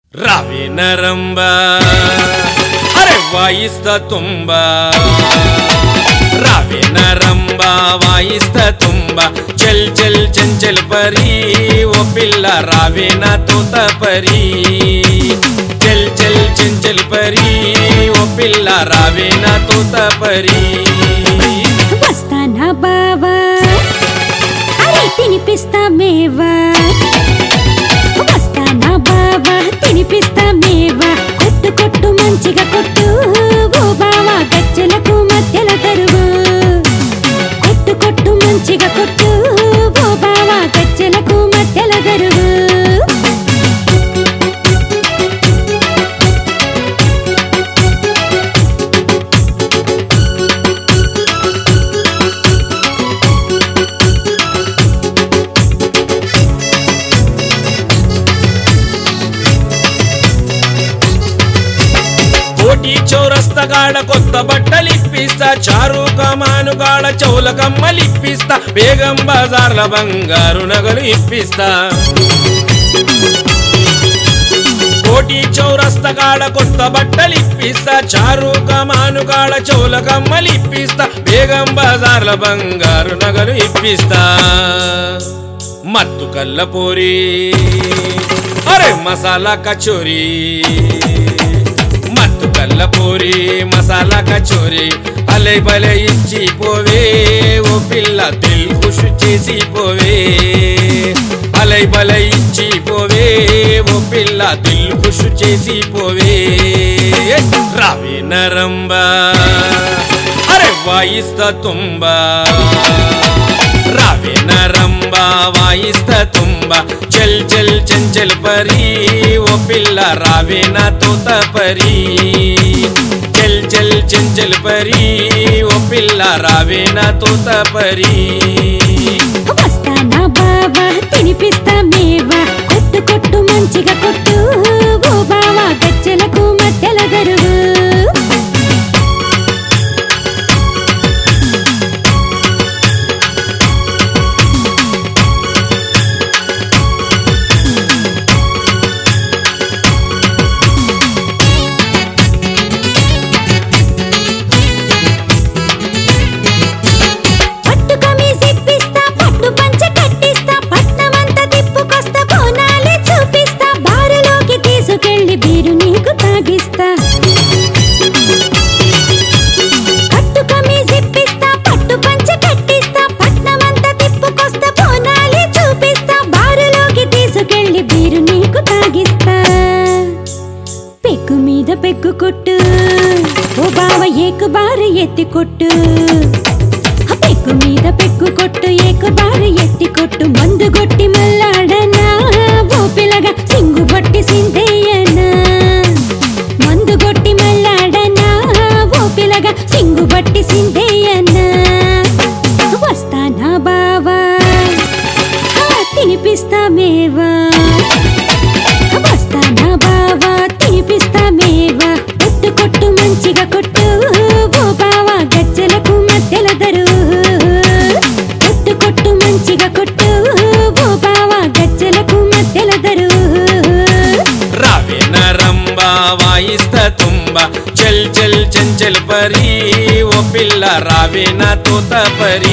రావే నరంబ అరే వాయిస్తా తుంబ రావే నరంబ వాయిస్తా తుంబ చల్ చల్ చంచల్ పరి ఓ పిల్ల రావే నా తోత పరి చల్ చల్ చంచల్ పరి ఓ పిల్ల రావే నా తోత పరి వస్తానా బావా అరే తినిపిస్తా మేవా వస్తానా బావా తినిపిస్తా మేవా కొట్టు కొట్టు మంచిగా కొట్టు ఓ బావా గజ్జలకు మధ్యల తరువు కొట్టు కొట్టు మంచిగా కొట్టు ఓ బావా గజ్జలకు మధ్యల తరువు కోటి చౌరస్తగాడ కొత్త బట్టలు ఇప్పిస్తా చారు కమానుగాడ చౌల కమ్మలు ఇప్పిస్తా బేగం బజార్ల బంగారు నగలు ఇప్పిస్తా కోటి చౌరస్తగాడ కొత్త బట్టలు ఇప్పిస్తా చారు కమానుగాడ చౌల కమ్మలు ఇప్పిస్తా బేగం బజార్ల బంగారు నగలు ఇప్పిస్తా మత్తు కల్ల పోరి అరే మసాలా కచోరీ మత్తు కల్ల పూరి మసాలా కచోరి అలై బలై ఇచ్చి పోవే ఓ పిల్ల దిల్ ఖుష్ చేసి పోవే అలై బలై ఇచ్చి పోవే ఓ పిల్ల దిల్ ఖుష్ చేసి పోవే రావే నరంబ అరే వాయిస్తా తుంబా రావే నరంబ వాయిస్తా తుంబ చల్ చల్ చంచల్ పరి ఓ పిల్ల రావే నా తోత పరి చల్ చల్ చంచల్ పరి ఓ పిల్ల రావే నా తోత పరి వస్తానా బావా తినిపిస్తా మేవా కొట్టు కొట్టు మంచిగా కొట్టు ఓ బావా గజ్జలకు మధ్యల గరువు పట్టు కమీజ్ ఇప్పిస్తా పట్టు పంచ కట్టిస్తా పట్నమంతా తిప్పుకొస్తా బోనాలే చూపిస్తా బారులోకి తీసుకెళ్లి బీరు నీకు తాగిస్తా పట్టు కమీజ్ ఇప్పిస్తా పట్టు పంచ కట్టిస్తా పట్నమంతా తిప్పుకొస్తా బోనాలే చూపిస్తా బారులోకి తీసుకెళ్లి బీరు నీకు తాగిస్తా పెగ్గు మీద పెగ్గు కొట్టు ఓ బావ ఏకు బారు ఎత్తి కొట్టు ఆ పెగ్గు మీద పెగ్గు కొట్టు ఏకు బారు ఎత్తి కొట్టు మందు కొట్టి మల్లాడనా ఓ పిల్లగా సింగు బట్టి సిందయ్యనా మందు కొట్టి మల్లాడనా ఓ పిల్లగా సింగు బట్టి సిందయ్యనా వస్తానా బావా ఆ, తినిపిస్తా మేవా వస్తానా బావా తినిపిస్తా మేవా కొట్టు కొట్టు మంచిగా కొట్టు ఓ బావా గజ్జలకు మధ్యల దరు కొట్టు కొట్టు మంచిగా కొట్టు ఓ బావా గజ్జలకు మధ్యల దరు రావే నరంబ వాయిస్తా తుంబ చల్ చల్ చంచల్ పరి ఓ పిల్ల రావే నా తోత పరి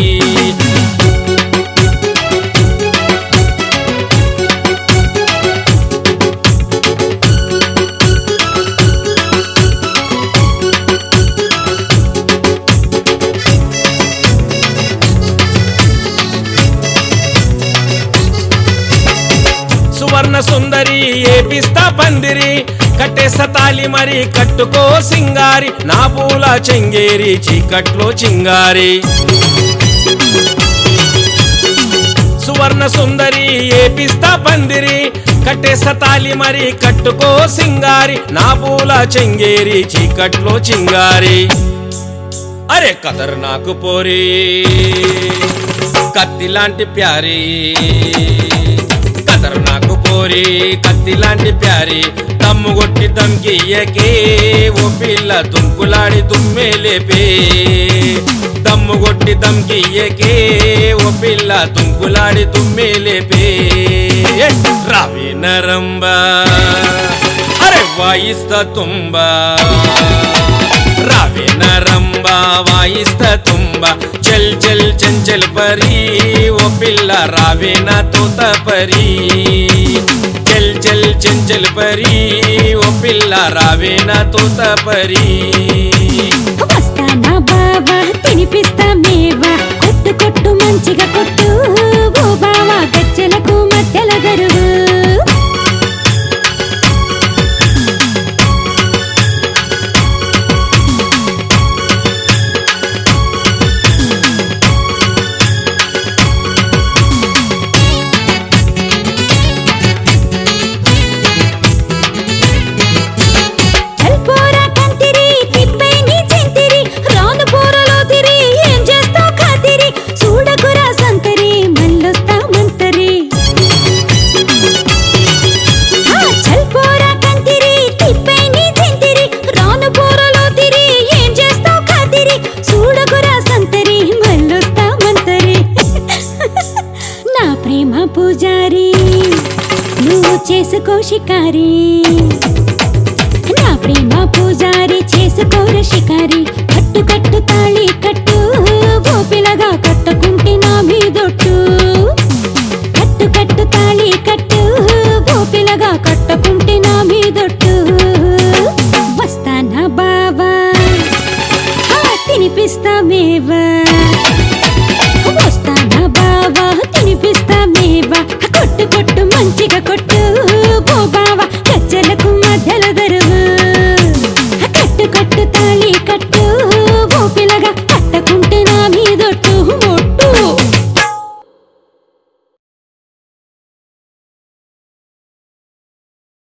సువర్ణ సుందరి ఏపిస్తా పందిరి కట్టేస్తా తాలి మరి కట్టుకో సింగారి నా పూల చెంగేరి చీకట్లో చింగారి సువర్ణ సుందరి ఏపిస్తా పందిరి కట్టేస్తా తాలి మరి కట్టుకో సింగారి నా పూల చెంగేరి చీకట్లో చింగారి అరే కదర్ నాకు పోరి కత్తి లాంటి ప్యారి కదర్ నాకు పోరి కత్తి లాంటి ప్యారి దమ్ము కొట్టి దమ్కియ్యకే ఓ పిల్ల దుంకులాడి దుమ్మే లేపే దమ్ము కొట్టి దమ్కియ్యకే ఓ పిల్ల దుంకులాడి దుమ్మే లేపే రావి నరంబా వాయిస్త తుంబ రావే నరంబ వాయిస్త తుంబ చల్ చల్ చంచల్ పరి ఓ పిల్ల రావే నా తోత పరి చల్ చల్ చంచల్ పరి ఓ పిల్ల రావే నా తోత పరి వస్తానా బావా తినిపిస్తా మేవా కొట్టు కొట్టు మంచిగా కొట్టు ఓ బావా గజ్జలకు మధ్యల గరువు చల్పోరా కంతిరి తిప్పై నీ చింతిరి రాను పోరలో తిరి ఏం చేస్తావు ఖాతిరి చూడకురా సంతరి మళ్ళొస్తా మంతరి ఆ చల్పోరా కంతిరి తిప్పై నీ చింతిరి రాను పోరలో తిరి ఏం చేస్తావు ఖాతిరి చూడకురా సంతరి మళ్ళొస్తా మంతరి నా ప్రేమ పూజారి నువ్వు చేసుకో షికారి నా ప్రేమ పూజారి చేసుకోర షికారి కట్టు కట్టు తాళి కట్టు